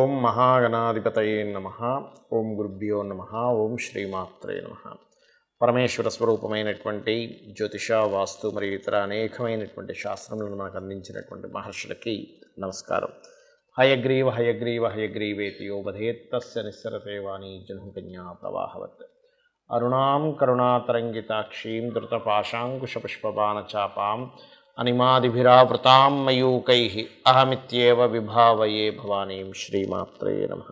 ఓం మహాగణాధిపతయే నమ ఓం గురుభ్యో నమ ఓం శ్రీమాత్రే నమ పరమేశ్వర స్వరూపమైనటువంటి జ్యోతిష వాస్తు మరియు ఇతర అనేకమైనటువంటి శాస్త్రములను మనకు అందించినటువంటి మహర్షులకి నమస్కారం హయగ్రీవ హయగ్రీవ హయగ్రీవేతి యో బధేత్తస్య నిస్సరతే వాణి జనుకన్యా ప్రవాహవత్ అరుణాం కరుణాతరంగితాక్షీం ధృతపాశాంకుశపుష్పబాణచాపాం అనిమాదిభిరావృతాం మయూకై అహమిత్యేవ విభావయే భవానీం శ్రీమాత్రే నమ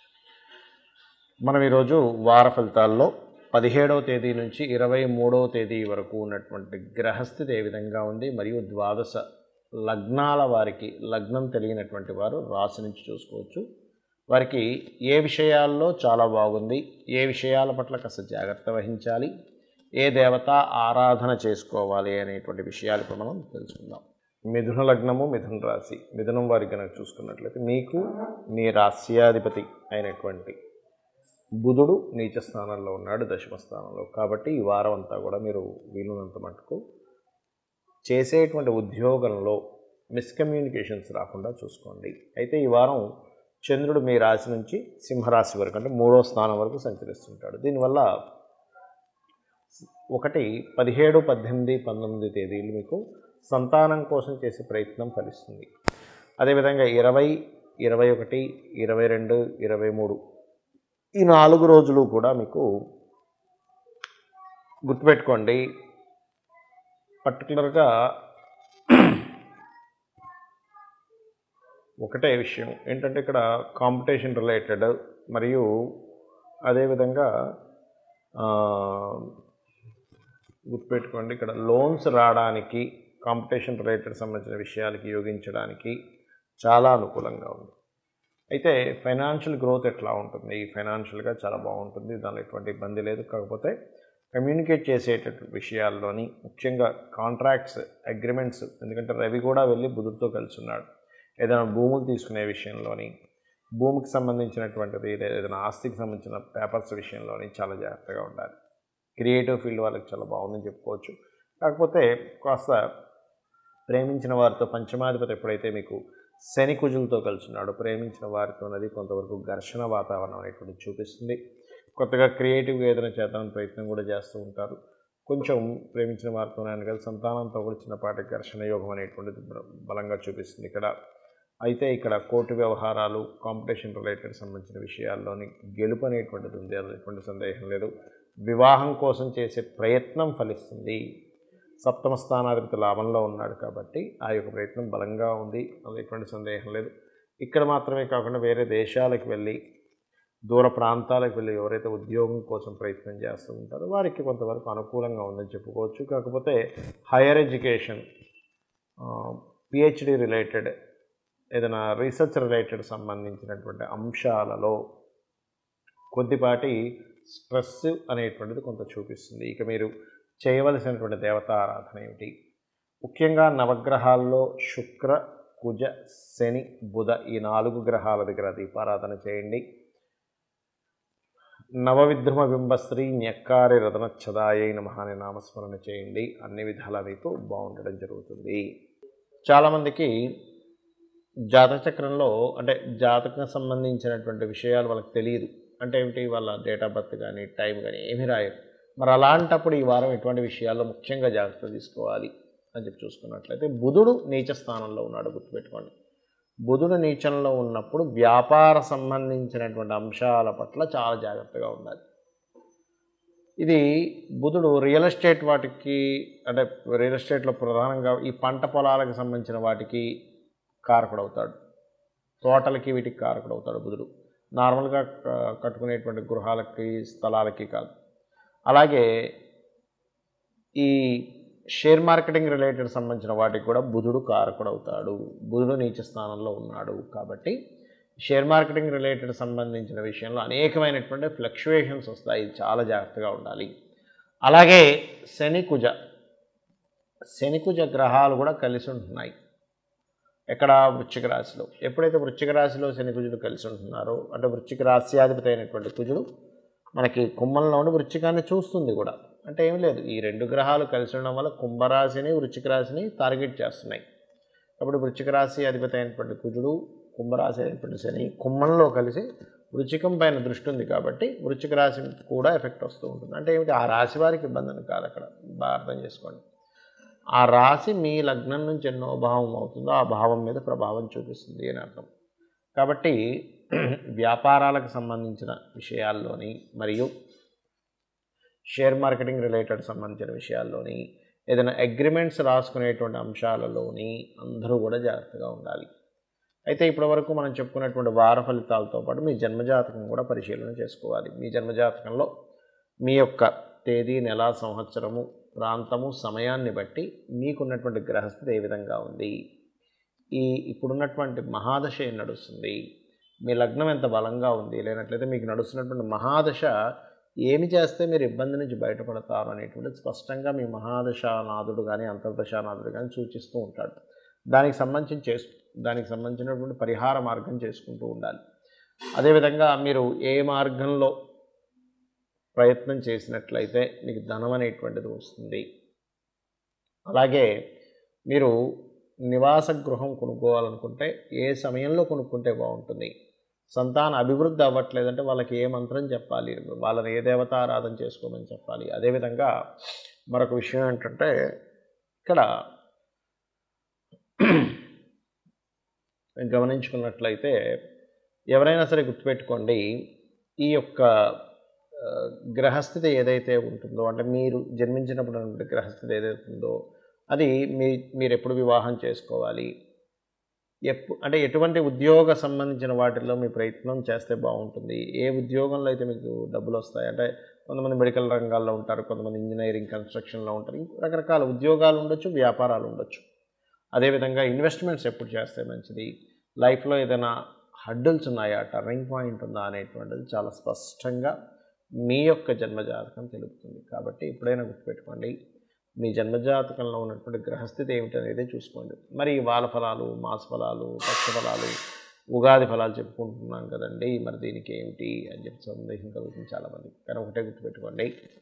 మనం ఈరోజు వార ఫలితాల్లో పదిహేడవ తేదీ నుంచి ఇరవై మూడవ తేదీ వరకు ఉన్నటువంటి గ్రహస్థితి ఏ విధంగా ఉంది మరియు ద్వాదశ లగ్నాల వారికి లగ్నం తెలియనటువంటి వారు రాశి నుంచి చూసుకోవచ్చు వారికి ఏ విషయాల్లో చాలా బాగుంది ఏ విషయాల పట్ల కాస్త జాగ్రత్త వహించాలి ఏ దేవత ఆరాధన చేసుకోవాలి అనేటువంటి విషయాలు ఇప్పుడు మనం తెలుసుకుందాం మిథున లగ్నము మిథున రాశి మిథునం వారికి కనుక చూసుకున్నట్లయితే మీకు మీ రాస్యాధిపతి అయినటువంటి బుధుడు నీచ స్థానంలో ఉన్నాడు దశమ స్థానంలో కాబట్టి ఈ వారం అంతా కూడా మీరు వీలున్నంత మటుకు చేసేటువంటి ఉద్యోగంలో మిస్కమ్యూనికేషన్స్ రాకుండా చూసుకోండి అయితే ఈ వారం చంద్రుడు మీ రాశి నుంచి సింహరాశి వరకు అంటే మూడో స్థానం వరకు సంచరిస్తుంటాడు దీనివల్ల ఒకటి పదిహేడు పద్దెనిమిది పంతొమ్మిది తేదీలు మీకు సంతానం కోసం చేసే ప్రయత్నం ఫలిస్తుంది అదేవిధంగా ఇరవై ఇరవై ఒకటి ఇరవై రెండు ఇరవై మూడు ఈ నాలుగు రోజులు కూడా మీకు గుర్తుపెట్టుకోండి పర్టికులర్గా ఒకటే విషయం ఏంటంటే ఇక్కడ కాంపిటీషన్ రిలేటెడ్ మరియు అదేవిధంగా ఆ, గుర్తుపెట్టుకోండి ఇక్కడ లోన్స్ రావడానికి కాంపిటీషన్ రిలేటెడ్ సంబంధించిన విషయాలకి యోగించడానికి చాలా అనుకూలంగా ఉంది అయితే ఫైనాన్షియల్ గ్రోత్ ఎట్లా ఉంటుంది ఫైనాన్షియల్గా చాలా బాగుంటుంది దానిలో ఎటువంటి ఇబ్బంది లేదు కాకపోతే కమ్యూనికేట్ చేసేటటువంటి విషయాల్లోని ముఖ్యంగా కాంట్రాక్ట్స్ అగ్రిమెంట్స్ ఎందుకంటే రవి కూడా వెళ్ళి బుధుడితో కలిసి ఉన్నాడు ఏదైనా భూములు తీసుకునే విషయంలోని భూమికి సంబంధించినటువంటిది లేదా ఏదైనా ఆస్తికి సంబంధించిన పేపర్స్ విషయంలోని చాలా జాగ్రత్తగా ఉండాలి క్రియేటివ్ ఫీల్డ్ వాళ్ళకి చాలా బాగుందని చెప్పుకోవచ్చు కాకపోతే కాస్త ప్రేమించిన వారితో పంచమాధిపతి ఎప్పుడైతే మీకు శని కుజులతో కలిసి ఉన్నాడో ప్రేమించిన వారితో అనేది కొంతవరకు ఘర్షణ వాతావరణం అనేటువంటి చూపిస్తుంది కొత్తగా క్రియేటివ్గా ఏదైనా చేద్దామని ప్రయత్నం కూడా చేస్తూ ఉంటారు కొంచెం ప్రేమించిన వారితోనే కదా సంతానంతో కూడా చిన్నపాటి ఘర్షణ యోగం అనేటువంటిది బ- బలంగా చూపిస్తుంది ఇక్కడ అయితే ఇక్కడ కోర్టు వ్యవహారాలు కాంపిటీషన్ రిలేటెడ్ సంబంధించిన విషయాల్లోని గెలుపు అనేటువంటిది ఉంది అందులో ఎటువంటి సందేహం లేదు వివాహం కోసం చేసే ప్రయత్నం ఫలిస్తుంది సప్తమ స్థానాధిపతి లాభంలో ఉన్నాడు కాబట్టి ఆ యొక్క ప్రయత్నం బలంగా ఉంది అందులో ఎటువంటి సందేహం లేదు ఇక్కడ మాత్రమే కాకుండా వేరే దేశాలకు వెళ్ళి దూర ప్రాంతాలకు వెళ్ళి ఎవరైతే ఉద్యోగం కోసం ప్రయత్నం చేస్తూ ఉంటారో వారికి కొంతవరకు అనుకూలంగా ఉందని చెప్పుకోవచ్చు కాకపోతే హైయర్ ఎడ్యుకేషన్ పిహెచ్డి రిలేటెడ్ ఏదైనా రీసెర్చ్ రిలేటెడ్ సంబంధించినటువంటి అంశాలలో కొద్దిపాటి స్ట్రెస్ అనేటువంటిది కొంత చూపిస్తుంది ఇక మీరు చేయవలసినటువంటి దేవతా ఆరాధన ఏమిటి ముఖ్యంగా నవగ్రహాల్లో శుక్ర కుజ శని బుధ ఈ నాలుగు గ్రహాల దగ్గర దీపారాధన చేయండి నవవిద్రుమ బింబశ్రీ న్యక్కారి రతనచ్చదాయై నమ అనే నామస్మరణ చేయండి అన్ని విధాలా మీకు బాగుండడం జరుగుతుంది చాలామందికి జాతక చక్రంలో అంటే జాతకం సంబంధించినటువంటి విషయాలు వాళ్ళకి తెలియదు అంటే ఏమిటి వాళ్ళ డేట్ ఆఫ్ బర్త్ కానీ టైం కానీ ఏమీ రాయరు మరి అలాంటప్పుడు ఈ వారం ఎటువంటి విషయాల్లో ముఖ్యంగా జాగ్రత్త తీసుకోవాలి అని చెప్పి చూసుకున్నట్లయితే బుధుడు నీచ స్థానంలో ఉన్నాడు గుర్తుపెట్టుకోండి బుధుడు నీచంలో ఉన్నప్పుడు వ్యాపార సంబంధించినటువంటి అంశాల పట్ల చాలా జాగ్రత్తగా ఉండాలి ఇది బుధుడు రియల్ ఎస్టేట్ వాటికి అంటే రియల్ ఎస్టేట్లో ప్రధానంగా ఈ పంట పొలాలకు సంబంధించిన వాటికి కారకుడవుతాడు తోటలకి వీటికి కారకుడవుతాడు బుధుడు నార్మల్గా క- కట్టుకునేటువంటి గృహాలకి స్థలాలకి కాదు అలాగే ఈ షేర్ మార్కెటింగ్ రిలేటెడ్ సంబంధించిన వాటికి కూడా బుధుడు కారకుడవుతాడు బుధుడు నీచ స్థానంలో ఉన్నాడు కాబట్టి షేర్ మార్కెటింగ్ రిలేటెడ్ సంబంధించిన విషయంలో అనేకమైనటువంటి ఫ్లక్చువేషన్స్ వస్తాయి ఇది చాలా జాగ్రత్తగా ఉండాలి అలాగే శని కుజ శని కుజ గ్రహాలు కూడా కలిసి ఉంటున్నాయి ఎక్కడ వృశ్చిక రాశిలో ఎప్పుడైతే వృశ్చిక రాశిలో శని కుజుడు కలిసి ఉంటున్నారో అంటే వృశ్చిక రాశ్యాధిపతి అయినటువంటి కుజుడు మనకి కుంభంలో ఉండి వృశ్చికాన్ని చూస్తుంది కూడా అంటే ఏం లేదు ఈ రెండు గ్రహాలు కలిసి ఉండడం వల్ల కుంభరాశిని వృశ్చిక రాశిని టార్గెట్ చేస్తున్నాయి కాబట్టి వృశ్చిక రాశి అధిపతి అయినటువంటి కుజుడు కుంభరాశి అయినటువంటి శని కుంభంలో కలిసి వృచ్చికం పైన దృష్టి ఉంది కాబట్టి వృచ్చిక రాశి కూడా ఎఫెక్ట్ వస్తూ ఉంటుంది అంటే ఏమిటి ఆ రాశి వారికి ఇబ్బంది అని కాదు అక్కడ బాగా అర్థం చేసుకోండి ఆ రాశి మీ లగ్నం నుంచి ఎన్నో భావం అవుతుందో ఆ భావం మీద ప్రభావం చూపిస్తుంది అని అర్థం కాబట్టి వ్యాపారాలకు సంబంధించిన విషయాల్లోని మరియు షేర్ మార్కెటింగ్ రిలేటెడ్ సంబంధించిన విషయాల్లోని ఏదైనా అగ్రిమెంట్స్ రాసుకునేటువంటి అంశాలలోని అందరూ కూడా జాగ్రత్తగా ఉండాలి అయితే ఇప్పటివరకు మనం చెప్పుకున్నటువంటి వార ఫలితాలతో పాటు మీ జన్మజాతకం కూడా పరిశీలన చేసుకోవాలి మీ జన్మజాతకంలో మీ యొక్క తేదీ నెల సంవత్సరము ప్రాంతము సమయాన్ని బట్టి మీకున్నటువంటి గ్రహస్థితి ఏ విధంగా ఉంది ఈ ఇప్పుడున్నటువంటి మహాదశ ఏం నడుస్తుంది మీ లగ్నం ఎంత బలంగా ఉంది లేనట్లయితే మీకు నడుస్తున్నటువంటి మహాదశ ఏమి చేస్తే మీరు ఇబ్బంది నుంచి బయటపడతారు అనేటువంటి స్పష్టంగా మీ మహాదశానాథుడు కానీ అంతర్దశానాథుడు కానీ సూచిస్తూ ఉంటాడు దానికి సంబంధించి చేసు దానికి సంబంధించినటువంటి పరిహార మార్గం చేసుకుంటూ ఉండాలి అదేవిధంగా మీరు ఏ మార్గంలో ప్రయత్నం చేసినట్లయితే మీకు ధనం అనేటువంటిది వస్తుంది అలాగే మీరు నివాస గృహం కొనుక్కోవాలనుకుంటే ఏ సమయంలో కొనుక్కుంటే బాగుంటుంది సంతాన అభివృద్ధి అవ్వట్లేదంటే వాళ్ళకి ఏ మంత్రం చెప్పాలి వాళ్ళని ఏ దేవత ఆరాధన చేసుకోమని చెప్పాలి అదేవిధంగా మరొక విషయం ఏంటంటే ఇక్కడ గమనించుకున్నట్లయితే ఎవరైనా సరే గుర్తుపెట్టుకోండి ఈ యొక్క ఆ, గ్రహస్థితి ఏదైతే ఉంటుందో అంటే మీరు జన్మించినప్పుడు ఉన్నటువంటి గ్రహస్థితి ఏదైతే ఉందో అది మీ మీరు ఎప్పుడు వివాహం చేసుకోవాలి ఎప్పు అంటే ఎటువంటి ఉద్యోగ సంబంధించిన వాటిల్లో మీ ప్రయత్నం చేస్తే బాగుంటుంది ఏ ఉద్యోగంలో అయితే మీకు డబ్బులు వస్తాయి అంటే కొంతమంది మెడికల్ రంగాల్లో ఉంటారు కొంతమంది ఇంజనీరింగ్ కన్స్ట్రక్షన్లో ఉంటారు ఇంకో రకరకాల ఉద్యోగాలు ఉండొచ్చు వ్యాపారాలు ఉండొచ్చు అదేవిధంగా ఇన్వెస్ట్మెంట్స్ ఎప్పుడు చేస్తే మంచిది లైఫ్లో ఏదైనా హడ్డుల్స్ ఉన్నాయా టర్నింగ్ పాయింట్ ఉందా అనేటువంటిది చాలా స్పష్టంగా మీ యొక్క జన్మజాతకం తెలుపుతుంది కాబట్టి ఎప్పుడైనా గుర్తుపెట్టుకోండి మీ జన్మజాతకంలో ఉన్నటువంటి గ్రహస్థితి ఏమిటనేది చూసుకోండి మరి ఈ వాల ఫలాలు మాస ఫలాలు పక్ష ఫలాలు ఉగాది ఫలాలు చెప్పుకుంటున్నాం కదండి మరి దీనికి ఏమిటి అని చెప్పి సందేహం కలుగుతుంది చాలామంది కానీ ఒకటే గుర్తుపెట్టుకోండి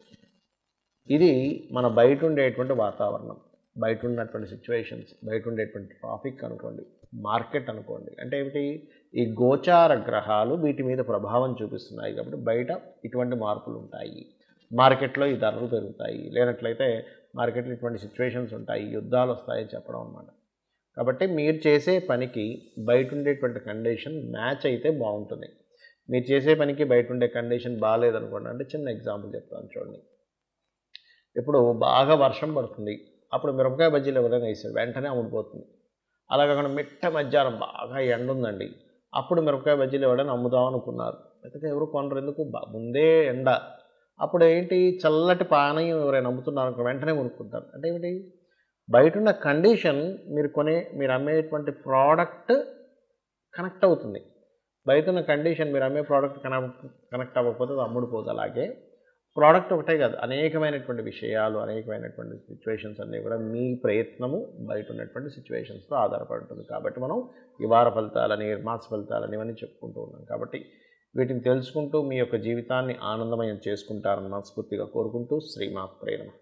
ఇది మన బయట ఉండేటువంటి వాతావరణం బయట ఉన్నటువంటి సిచ్యువేషన్స్ బయట ఉండేటువంటి ట్రాఫిక్ అనుకోండి మార్కెట్ అనుకోండి అంటే ఏమిటి ఈ గోచార గ్రహాలు వీటి మీద ప్రభావం చూపిస్తున్నాయి కాబట్టి బయట ఇటువంటి మార్పులు ఉంటాయి మార్కెట్లో ఈ ధరలు పెరుగుతాయి లేనట్లయితే మార్కెట్లో ఇటువంటి సిచ్యువేషన్స్ ఉంటాయి యుద్ధాలు వస్తాయని చెప్పడం అన్నమాట కాబట్టి మీరు చేసే పనికి బయట ఉండేటువంటి కండిషన్ మ్యాచ్ అయితే బాగుంటుంది మీరు చేసే పనికి బయట ఉండే కండిషన్ బాగాలేదనుకోండి అంటే చిన్న ఎగ్జాంపుల్ చెప్తాను చూడండి ఇప్పుడు బాగా వర్షం పడుతుంది అప్పుడు మిరపకాయ బజ్జీలు ఎవరైనా వేసారు వెంటనే అమ్ముడిపోతుంది అలా కాకుండా మిట్ట మధ్యాహ్నం బాగా ఎండ ఉందండి అప్పుడు మిరపకాయ బజ్జీలు ఎవరైనా అమ్ముదాం అనుకున్నారు అయితే ఎవరు కొనరు ఎందుకు బా- ముందే ఎండ అప్పుడు ఏంటి చల్లటి పానీయం ఎవరైనా అమ్ముతున్నారు అనుకో వెంటనే కొనుక్కుంటారు అంటే ఏమిటి బయట ఉన్న కండిషన్ మీరు కొనే మీరు అమ్మేటువంటి ప్రోడక్ట్ కనెక్ట్ అవుతుంది బయట ఉన్న కండిషన్ మీరు అమ్మే ప్రోడక్ట్ కనెక్ట్ కనెక్ట్ అవ్వకపోతే అది అమ్ముడుపోదు అలాగే ప్రోడక్ట్ ఒకటే కాదు అనేకమైనటువంటి విషయాలు అనేకమైనటువంటి సిచ్యువేషన్స్ అన్నీ కూడా మీ ప్రయత్నము బయట ఉన్నటువంటి సిచ్యువేషన్స్తో ఆధారపడి ఉంటుంది కాబట్టి మనం ఈ వార ఫలితాలని మాస ఫలితాలని ఇవన్నీ చెప్పుకుంటూ ఉన్నాం కాబట్టి వీటిని తెలుసుకుంటూ మీ యొక్క జీవితాన్ని ఆనందమయం చేసుకుంటారని మనస్ఫూర్తిగా కోరుకుంటూ శ్రీమాత్రేణ